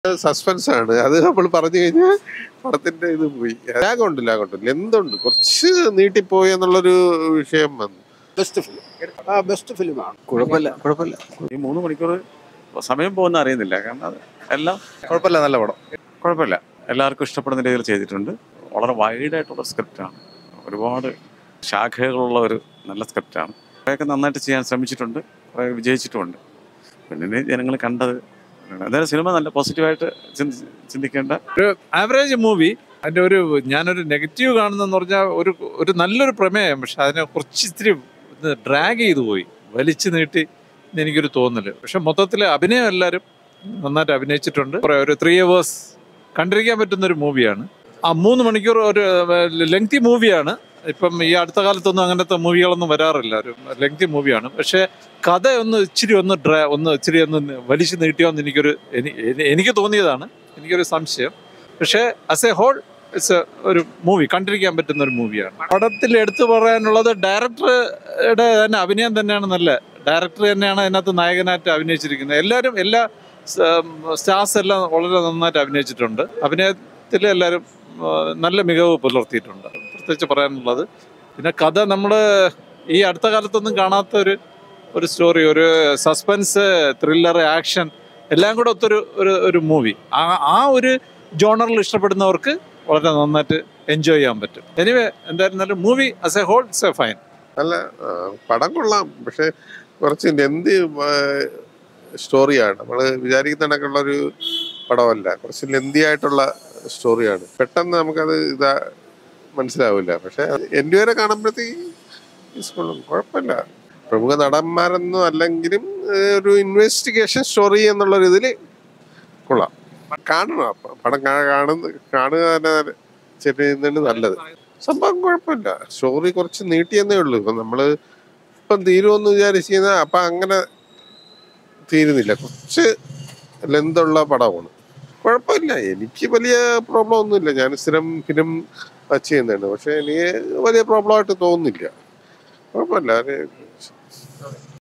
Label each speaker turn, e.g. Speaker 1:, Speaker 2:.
Speaker 1: suspense ആണ് അത് നമ്മൾ പറഞ്ഞു കഴിഞ്ഞാൽ പടത്തിന്റെ ഇത് പോയി ലാഗുണ്ട് ലാഗുണ്ട് ലെന്തുണ്ട് കുറച്ച് നീട്ടിപ്പോയി എന്നുള്ളൊരു വിഷയം വന്നു
Speaker 2: ബെസ്റ്റ് ഫിലിം ആ ബെസ്റ്റ് ഫിലിമാണ്
Speaker 3: കുഴപ്പമില്ല കുഴപ്പമില്ല
Speaker 4: ഈ മൂന്ന് മണിക്കൂർ സമയം പോകുന്ന അറിയുന്നില്ല കാരണം അത് എല്ലാം
Speaker 3: കുഴപ്പമില്ല നല്ല പടം
Speaker 4: കുഴപ്പമില്ല എല്ലാവർക്കും ഇഷ്ടപ്പെടുന്ന രീതിയിൽ ചെയ്തിട്ടുണ്ട് വളരെ വൈഡായിട്ടുള്ള സ്ക്രിപ്റ്റാണ് ഒരുപാട് ശാഖകളുള്ള ഒരു നല്ല സ്ക്രിപ്റ്റാണ് കുറേയൊക്കെ നന്നായിട്ട് ചെയ്യാൻ ശ്രമിച്ചിട്ടുണ്ട് കുറേ വിജയിച്ചിട്ടുമുണ്ട് പിന്നെ ജനങ്ങൾ കണ്ടത് എന്തായാലും സിനിമ നല്ല പോസിറ്റീവായിട്ട് ചിന്തി- ചിന്തിക്കേണ്ട
Speaker 5: ആവറേജ് മൂവി അതിൻ്റെ ഒരു ഞാനൊരു നെഗറ്റീവ് കാണുന്നതെന്ന് പറഞ്ഞാൽ ഒരു ഒരു നല്ലൊരു പ്രമേയം പക്ഷെ അതിനെ കുറച്ച് ഇത്തിരി ഡ്രാഗ് ചെയ്തു പോയി വലിച്ചു നീട്ടി എന്ന് എനിക്കൊരു തോന്നല് പക്ഷെ മൊത്തത്തിൽ അഭിനയം എല്ലാവരും നന്നായിട്ട് അഭിനയിച്ചിട്ടുണ്ട് കുറേ ഒരു ത്രീ അവേഴ്സ് കണ്ടിരിക്കാൻ പറ്റുന്ന ഒരു മൂവിയാണ് ആ മൂന്ന് മണിക്കൂർ ഒരു ലെങ്തി മൂവിയാണ് ഇപ്പം ഈ അടുത്ത കാലത്തൊന്നും അങ്ങനത്തെ മൂവികളൊന്നും വരാറില്ല ഒരു ലെങ്തി മൂവിയാണ് പക്ഷേ കഥ ഒന്ന് ഇച്ചിരി ഒന്ന് ഡ്രാ ഒന്ന് ഇച്ചിരി ഒന്ന് വലിച്ചു നീട്ടിയോ എന്ന് എനിക്കൊരു എനി- എനി- എനിക്ക് തോന്നിയതാണ് എനിക്കൊരു സംശയം പക്ഷേ ആസ് എ ഹോൾ ഇറ്റ്സ് ഒരു മൂവി കണ്ടിരിക്കാൻ പറ്റുന്ന ഒരു മൂവിയാണ് പടത്തിൽ എടുത്തു പറയാനുള്ളത് ഡയറക്ടറുടെ തന്നെ അഭിനയം തന്നെയാണ് നല്ല ഡയറക്ടർ തന്നെയാണ് അതിനകത്ത് നായകനായിട്ട് അഭിനയിച്ചിരിക്കുന്നത് എല്ലാവരും എല്ലാ സ്റ്റാർസ് എല്ലാം വളരെ നന്നായിട്ട് അഭിനയിച്ചിട്ടുണ്ട് അഭിനയത്തിൽ എല്ലാവരും ആ, നല്ല മികവ് പുലർത്തിയിട്ടുണ്ട് പ്രത്യേകിച്ച് പറയാനുള്ളത് പിന്നെ കഥ നമ്മൾ ഈ അടുത്ത കാലത്തൊന്നും കാണാത്ത ഒരു ഒരു സ്റ്റോറി ഒരു സസ്പെൻസ് ത്രില്ലർ ആക്ഷൻ എല്ലാം കൂടെ ഒത്തൊരു ഒരു ഒരു മൂവി ആ ആ ഒരു ജോണറിൽ ഇഷ്ടപ്പെടുന്നവർക്ക് വളരെ നന്നായിട്ട് എൻജോയ് ചെയ്യാൻ പറ്റും എനിവേ എന്തായിരുന്നാലും movie as a whole it's a fine
Speaker 1: നല്ല ആ, പടം കൊള്ളാം പക്ഷെ കുറച്ച് ലെന്ത് സ്റ്റോറിയാണ് നമ്മൾ വിചാരിക്കുന്ന കണക്കുള്ള ഒരു പടമല്ല കുറച്ച് ലെന്തി ആയിട്ടുള്ള സ്റ്റോറിയാണ് പെട്ടെന്ന് നമുക്കത് ഇതാ മനസ്സിലാവില്ല പക്ഷെ എൻ്റെ വരെ കാണുമ്പോഴത്തേക്ക് കുഴപ്പമില്ല പ്രമുഖ നടന്മാരൊന്നും അല്ലെങ്കിലും ഏഹ്, ഒരു ഇൻവെസ്റ്റിഗേഷൻ സ്റ്റോറി എന്നുള്ള ഒരു ഇതിൽ കൊള്ളാം കാണണം അപ്പം പടം കാ- കാണുന്ന കാണുക തന്നെ ചെയ്യുന്നതാണ് നല്ലത് സംഭവം കുഴപ്പമില്ല സ്റ്റോറി കുറച്ച് നീട്ടിയെന്നേ ഉള്ളൂ ഇപ്പം നമ്മള് ഇപ്പം തീരുമെന്ന് വിചാരിച്ചിരുന്ന അപ്പം അങ്ങനെ തീരുന്നില്ല കുറച്ച് ലെന്തുള്ള പടമാണ് കുഴപ്പമില്ല എനിക്ക് വലിയ പ്രോബ്ലം ഒന്നുമില്ല ഞാൻ സ്ഥിരം ഫിലിം ടച്ച് ചെയ്യുന്നതാണ് പക്ഷെ എനിക്ക് വലിയ പ്രോബ്ലം ആയിട്ട് തോന്നുന്നില്ല കുഴപ്പമില്ല അത്